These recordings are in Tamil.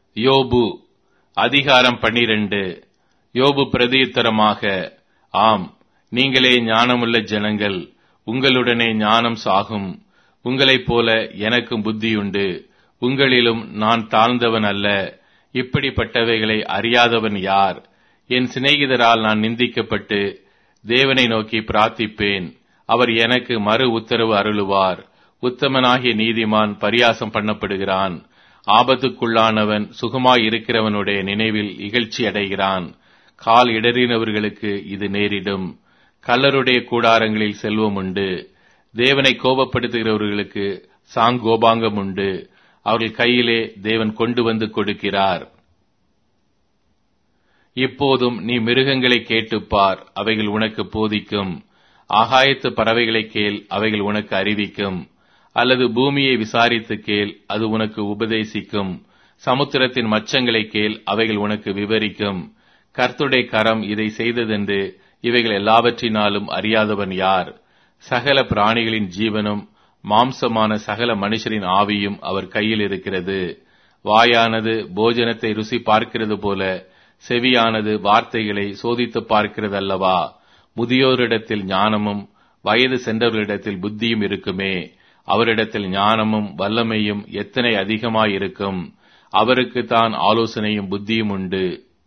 யோபு அதிகாரம் பன்னிரண்டு யோபு பிரதியுத்தரமாக ஆம் நீங்களே ஞானமுள்ள ஜனங்கள் உங்களுடனே ஞானம் சாகும் உங்களைப் போல எனக்கும் புத்தியுண்டு உங்களிலும் நான் தாழ்ந்தவன் அல்ல இப்படிப்பட்டவைகளை அறியாதவன் யார் என் சிநேகிதரால் நான் நிந்திக்கப்பட்டு தேவனை நோக்கி பிரார்த்திப்பேன் அவர் எனக்கு மறு உத்தரவு அருளுவார் உத்தமனாகிய நீதிமான் பரியாசம் பண்ணப்படுகிறான் ஆபத்துக்குள்ளானவன் சுகமாய் இருக்கிறவனுடைய நினைவில் இகழ்ச்சி அடைகிறான் கால் இடறினவர்களுக்கு இது நேரிடும் கல்லருடைய கூடாரங்களில் செல்வம் உண்டு தேவனை கோபப்படுத்துகிறவர்களுக்கு சாங்கோபாங்கம் உண்டு அவர்கள் கையிலே தேவன் கொண்டு வந்து கொடுக்கிறார் இப்போதும் நீ மிருகங்களை கேட்டுப்பார் அவைகள் உனக்கு போதிக்கும் ஆகாயத்து பறவைகளை கேள் அவைகள் உனக்கு அறிவிக்கும் அல்லது பூமியை விசாரித்து கேள் அது உனக்கு உபதேசிக்கும் சமுத்திரத்தின் மச்சங்களை கேள் அவைகள் உனக்கு விவரிக்கும் கர்த்துடைய கரம் இதை செய்ததென்று இவைகள் எல்லாவற்றினாலும் அறியாதவன் யார் சகல பிராணிகளின் ஜீவனும் மாம்சமான சகல மனுஷரின் ஆவியும் அவர் கையில் இருக்கிறது வாயானது போஜனத்தை ருசி பார்க்கிறது போல செவியானது வார்த்தைகளை சோதித்து பார்க்கிறது அல்லவா முதியோரிடத்தில் ஞானமும் வயது சென்றவர்களிடத்தில் புத்தியும் இருக்குமே அவரிடத்தில் ஞானமும் வல்லமையும் எத்தனை அதிகமாயிருக்கும் அவருக்கு தான் ஆலோசனையும் புத்தியும் உண்டு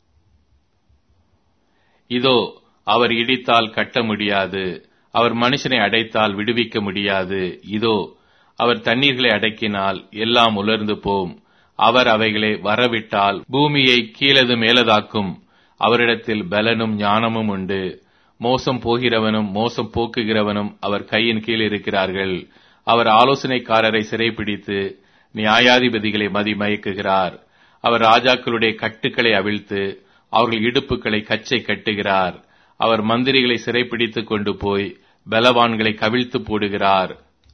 இதோ அவர் இடித்தால் கட்ட முடியாது அவர் மனுஷனை அடைத்தால் விடுவிக்க முடியாது இதோ அவர் தண்ணீர்களை அடக்கினால் எல்லாம் உலர்ந்து போம் அவர் அவைகளை வரவிட்டால் பூமியை கீழது மேலதாக்கும் அவரிடத்தில் பலனும் ஞானமும் உண்டு மோசம் போகிறவனும் மோசம் போக்குகிறவனும் அவர் கையின் கீழ் இருக்கிறார்கள் அவர் ஆலோசனைக்காரரை சிறைப்பிடித்து நியாயாதிபதிகளை மதிமயக்குகிறார் அவர் ராஜாக்களுடைய கட்டுக்களை அவிழ்த்து அவர்கள் இடுப்புகளை கச்சை கட்டுகிறார் அவர் மந்திரிகளை சிறைப்பிடித்துக் கொண்டு போய் பலவான்களை கவிழ்த்து போடுகிறார்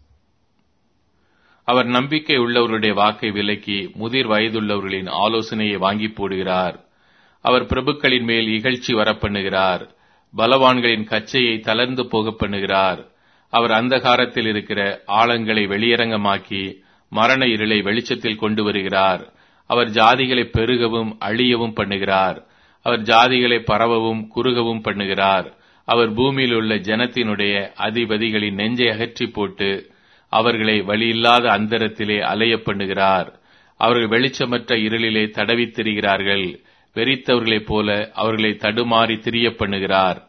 அவர் நம்பிக்கை உள்ளவருடைய வாக்கை விலக்கி முதிர் வயதுள்ளவர்களின் ஆலோசனையை வாங்கி போடுகிறார் அவர் பிரபுக்களின் மேல் இகழ்ச்சி வரப்பண்ணுகிறார் பலவான்களின் கச்சையை தளர்ந்து போக பண்ணுகிறார் அவர் அந்தகாரத்தில் இருக்கிற ஆழங்களை வெளியரங்கமாக்கி மரண இருளை வெளிச்சத்தில் கொண்டு வருகிறார் அவர் ஜாதிகளை பெருகவும் அழியவும் பண்ணுகிறார் அவர் ஜாதிகளை பரவவும் குறுகவும் பண்ணுகிறார் அவர் பூமியில் உள்ள ஜனத்தினுடைய அதிபதிகளின் நெஞ்சை அகற்றி போட்டு அவர்களை வழியில்லாத அந்தரத்திலே அலைய பண்ணுகிறார் அவர்கள் வெளிச்சமற்ற இருளிலே தடவித் திரிகிறார்கள் வெறித்தவர்களைப் போல அவர்களை தடுமாறி திரிய பண்ணுகிறார்